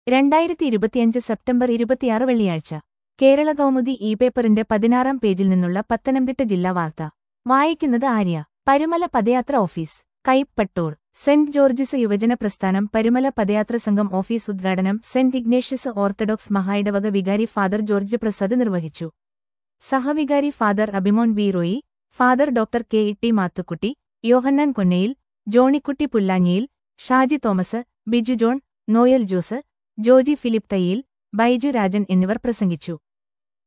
രണ്ടായിരത്തി ഇരുപത്തിയഞ്ച് സെപ്റ്റംബർ ഇരുപത്തിയാറ് വെള്ളിയാഴ്ച കേരള കൗമുദി ഇ പേപ്പറിന്റെ പതിനാറാം പേജിൽ നിന്നുള്ള പത്തനംതിട്ട ജില്ലാ വാർത്ത വായിക്കുന്നത് Arya Parumala padayatra office Kaippattoor saint George's യുവജന പ്രസ്ഥാനം പരുമല പദയാത്ര സംഘം ഓഫീസ് ഉദ്ഘാടനം സെന്റ് ഇഗ്നേഷ്യസ് ഓർത്തഡോക്സ് മഹായിടവക വികാരി ഫാദർ ജോർജ് പ്രസാദ് നിർവഹിച്ചു സഹവികാരി father Abhimon B Roy father doctor K E T Mathukutty Yohannan കൊന്നയിൽ ജോണിക്കുട്ടി പുല്ലാഞ്ഞിയിൽ ഷാജി തോമസ് ബിജു ജോൺ നോയൽ ജോസ് ജോജി ഫിലിപ്പ് തയ്യിൽ ബൈജു രാജൻ എന്നിവർ പ്രസംഗിച്ചു